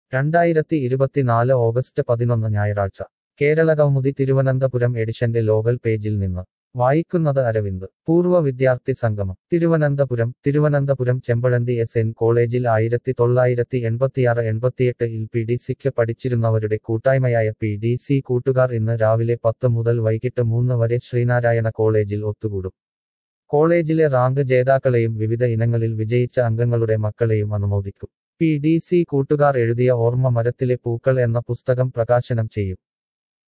രണ്ടായിരത്തി ഇരുപത്തിനാല് ഓഗസ്റ്റ് പതിനൊന്ന് ഞായറാഴ്ച കേരളകൗമുദി തിരുവനന്തപുരം എഡിഷന്റെ ലോകൽ പേജിൽ നിന്ന് വായിക്കുന്നത് അരവിന്ദ് പൂർവ്വ വിദ്യാർത്ഥി സംഗമം തിരുവനന്തപുരം തിരുവനന്തപുരം ചെമ്പഴന്തി എസ് എൻ കോളേജിൽ ആയിരത്തി തൊള്ളായിരത്തി എൺപത്തിയാറ് എൺപത്തിയെട്ട് ഇൽ പി ഡി സിക്ക് പഠിച്ചിരുന്നവരുടെ കൂട്ടായ്മയായ പി ഡി സി കൂട്ടുകാർ ഇന്ന് രാവിലെ പത്ത് മുതൽ വൈകിട്ട് മൂന്ന് വരെ ശ്രീനാരായണ കോളേജിൽ ഒത്തുകൂടും കോളേജിലെ റാങ്ക് ജേതാക്കളെയും വിവിധ ഇനങ്ങളിൽ വിജയിച്ച അംഗങ്ങളുടെ മക്കളെയും അനുമോദിക്കും പി ഡി സി കൂട്ടുകാർ എഴുതിയ ഓർമ്മ മരത്തിലെ പൂക്കൾ എന്ന പുസ്തകം പ്രകാശനം ചെയ്യും